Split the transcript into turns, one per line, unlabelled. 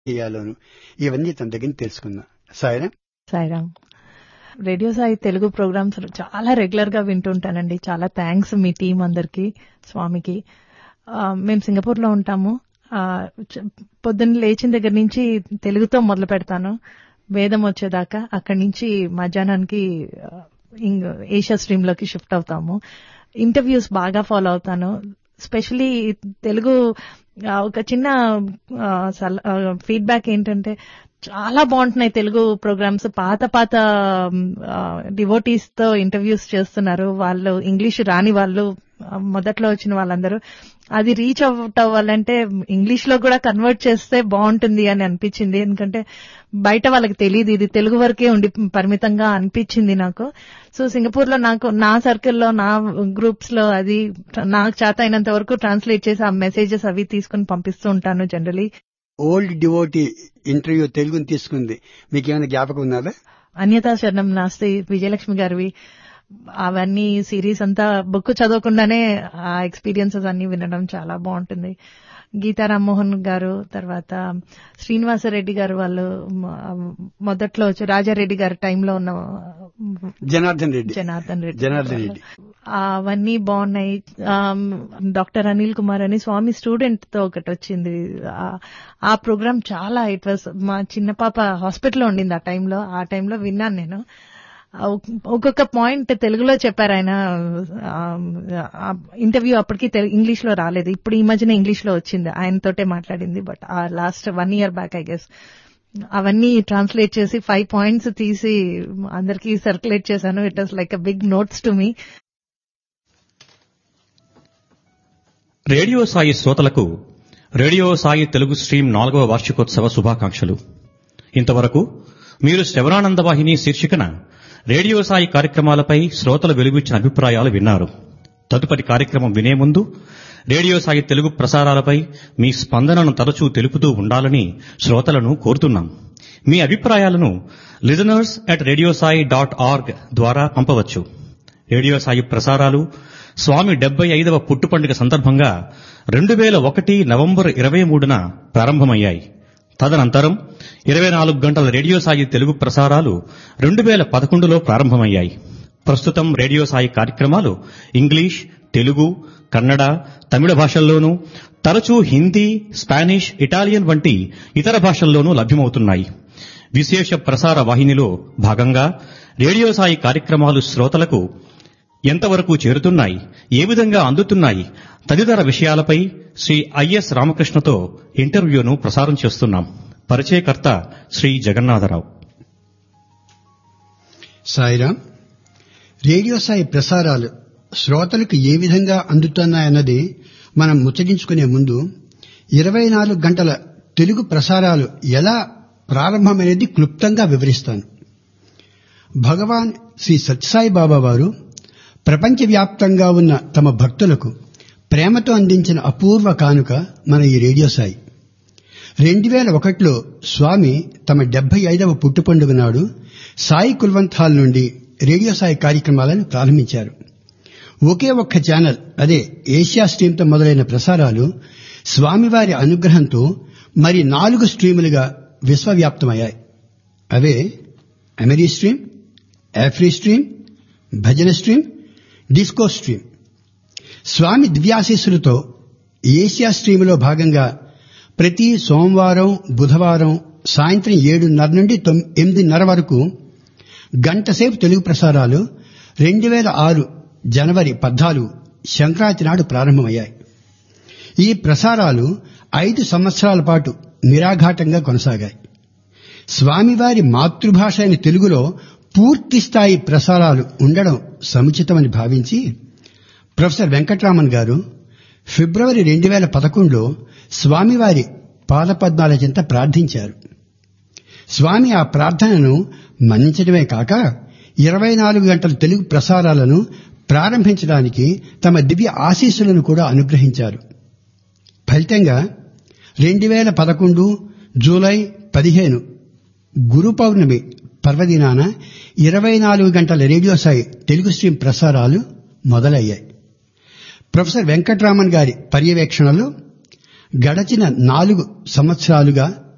చేయాలోను ఇవన్నీ తన దగ్గర నుంచి తెలుసుకున్నా సాయిరా
సాయిరామ్ రేడియో సాయి తెలుగు ప్రోగ్రామ్స్ చాలా రెగ్యులర్ గా వింటుంటానండి చాలా థ్యాంక్స్ మీ టీం అందరికి స్వామికి ఆ, మేము సింగపూర్ లో ఉంటాము ఆ, చ- పొద్దున్న లేచిన దగ్గర నుంచి తెలుగుతో మొదలు పెడతాను వేదం వచ్చేదాకా అక్కడి నుంచి మధ్యాహ్నానికి ఆ, ఇంగ్ ఏషియా స్ట్రీమ్ లోకి షిఫ్ట్ అవుతాము ఇంటర్వ్యూస్ బాగా ఫాలో అవుతాను స్పెషలీ తెలుగు ఆ, ఒక చిన్న ఫీడ్బ్యాక్ ఏంటంటే చాలా బాగుంటున్నాయి తెలుగు ప్రోగ్రామ్స్ పాత పాత డివోటీస్ తో ఇంటర్వ్యూస్ చేస్తున్నారు వాళ్ళు ఇంగ్లీష్ రాని వాళ్ళు ఆ, మొదట్లో వచ్చిన వాళ్ళందరూ అది రీచ్ అవుట్ అవ్వాలంటే ఇంగ్లీష్ లో కూడా కన్వర్ట్ చేస్తే బాగుంటుంది అని అనిపించింది ఎందుకంటే బయట వాళ్ళకి తెలియదు ఇది తెలుగు వరకే ఉండి పరిమితంగా అనిపించింది నాకు సో సింగపూర్ లో నాకు నా సర్కిల్లో నా గ్రూప్స్ లో అది నాకు చేత అయినంత వరకు ట్రాన్స్లేట్ చేసి ఆ మెసేజెస్ అవి తీసుకుని పంపిస్తూ ఉంటాను జనరలీ
ఓల్డ్ డివోటీ ఇంటర్వ్యూ తెలుగుని తీసుకుంది మీకు ఏమైనా జ్ఞాపకం ఉన్నదా
అన్యతా శరణం నాస్తి విజయలక్ష్మి గారివి అవన్నీ సిరీస్ అంతా బుక్ చదవకుండానే ఆ ఎక్స్పీరియన్సెస్ అన్ని వినడం చాలా బాగుంటుంది గీతా రామ్మోహన్ గారు తర్వాత శ్రీనివాసరెడ్డి గారు వాళ్ళు మ- మొదట్లో వచ్చి రాజారెడ్డి గారి టైంలో ఉన్న
జనార్దన్ రెడ్డి
జనార్దన్ రెడ్డి
జనార్దన్ రెడ్డి
అవన్నీ బాగున్నాయి ఆమ్, డాక్టర్ అనిల్ కుమార్ అని స్వామి స్టూడెంట్ తో ఒకటి వచ్చింది ఆ- ఆ ప్రోగ్రామ్ చాలా ఇట్ వాస్ మా చిన్న పాప హాస్పిటల్లో ఉండింది ఆ టైంలో ఆ టైంలో విన్నాను నేను ఆ ఒక్- ఒక్కొక్క పాయింట్ తెలుగులో చెప్పారు ఆయన ఇంటర్వ్యూ అప్పటికి ఇంగ్లీష్ లో రాలేదు ఇప్పుడు ఈ మధ్యన ఇంగ్లీష్ లో వచ్చింది ఆయనతోటే మాట్లాడింది బట్ ఆ last one year back I guess అవన్నీ ట్రాన్స్లేట్ చేసి ఫైవ్ పాయింట్స్ తీసి అందరికీ సర్క్యులేట్ చేశాను it was like a big notes to me
radio Sai శ్రోతలకు రేడియో సాయి తెలుగు స్ట్రీమ్ నాలుగవ వార్షికోత్సవ శుభాకాంక్షలు ఇంతవరకు మీరు శ్రవణానంద వాహిని శీర్షికన రేడియో సాయి కార్యక్రమాలపై శ్రోతలు వెలుగుచ్చిన అభిప్రాయాలు విన్నారు తదుపరి కార్యక్రమం వినే ముందు రేడియో సాయి తెలుగు ప్రసారాలపై మీ స్పందనను తరచూ తెలుపుతూ ఉండాలని శ్రోతలను కోరుతున్నాం మీ అభిప్రాయాలను listeners at radio Sai dot org ద్వారా పంపవచ్చు రేడియో సాయి ప్రసారాలు స్వామి డెబ్బై ఐదవ పుట్టు పండుగ సందర్భంగా రెండు వేల ఒకటి నవంబర్ ఇరవై మూడున ప్రారంభమయ్యాయి తదనంతరం ఇరవై నాలుగు గంటల రేడియో సాయి తెలుగు ప్రసారాలు రెండు వేల పదకొండులో ప్రారంభమయ్యాయి ప్రస్తుతం రేడియో సాయి కార్యక్రమాలు ఇంగ్లీష్ తెలుగు కన్నడ తమిళ భాషల్లోనూ తరచూ హిందీ స్పానిష్ ఇటాలియన్ వంటి ఇతర భాషల్లోనూ లభ్యమవుతున్నాయి విశేష ప్రసార వాహినిలో భాగంగా రేడియో సాయి కార్యక్రమాలు శ్రోతలకు ఎంతవరకు చేరుతున్నాయి ఏ విధంగా అందుతున్నాయి తదితర విషయాలపై శ్రీ ఐఎస్ రామకృష్ణతో ఇంటర్వ్యూను ప్రసారం చేస్తున్నాం పరిచయకర్త శ్రీ జగన్నాథరావు
సాయిరాం రేడియో సాయి ప్రసారాలు శ్రోతలకు ఏ విధంగా అందుతున్నాయన్నది మనం ముచ్చటించుకునే ముందు ఇరవై నాలుగు గంటల తెలుగు ప్రసారాలు ఎలా ప్రారంభమైనది క్లుప్తంగా వివరిస్తాను భగవాన్ శ్రీ సత్యసాయి బాబా వారు ప్రపంచవ్యాప్తంగా ఉన్న తమ భక్తులకు ప్రేమతో అందించిన అపూర్వ కానుక మన ఈ రేడియో సాయి రెండు వేల ఒకటిలో స్వామి తమ డెబ్బై ఐదవ పుట్టు పండుగ నాడు సాయి కుల్వంత్ హాల్ నుండి రేడియో సాయి కార్యక్రమాలను ప్రారంభించారు ఒకే ఒక్క ఛానల్ అదే ఏషియా స్ట్రీమ్తో మొదలైన ప్రసారాలు స్వామివారి అనుగ్రహంతో మరి నాలుగు స్ట్రీములుగా విశ్వవ్యాప్తమయ్యాయి అవే Ameri stream Afri stream Bhajan stream disco stream స్వామి దివ్యాశీస్సులతో ఏషియా స్ట్రీములో భాగంగా ప్రతి సోమవారం బుధవారం సాయంత్రం ఏడున్నర నుండి తొమ్- ఎనిమిదిన్నర వరకు గంటసేపు తెలుగు ప్రసారాలు రెండు వేల ఆరు జనవరి పద్నాలుగు సంక్రాంతి నాడు ప్రారంభమయ్యాయి ఈ ప్రసారాలు ఐదు సంవత్సరాల పాటు నిరాఘాటంగా కొనసాగాయి స్వామివారి మాతృభాష అయిన తెలుగులో పూర్తి స్థాయి ప్రసారాలు ఉండడం సముచితమని భావించి ప్రొఫెసర్ వెంకట్రామన్ గారు ఫిబ్రవరి రెండు వేల పదకొండులో స్వామివారి పాదపద్మాల చెంత ప్రార్థించారు స్వామి ఆ ప్రార్థనను మన్నించడమే కాక ఇరవై నాలుగు గంటల తెలుగు ప్రసారాలను ప్రారంభించడానికి తమ దివ్య ఆశీస్సులను కూడా అనుగ్రహించారు ఫలితంగా రెండు వేల పదకొండు జూలై పదిహేను గురు పౌర్ణమి పర్వదినాన ఇరవై నాలుగు గంటల రేడియో సాయి తెలుగు స్ట్రీమ్ ప్రసారాలు మొదలయ్యాయి ప్రొఫెసర్ వెంకట్రామన్ గారి పర్యవేక్షణలో గడచిన నాలుగు సంవత్సరాలుగా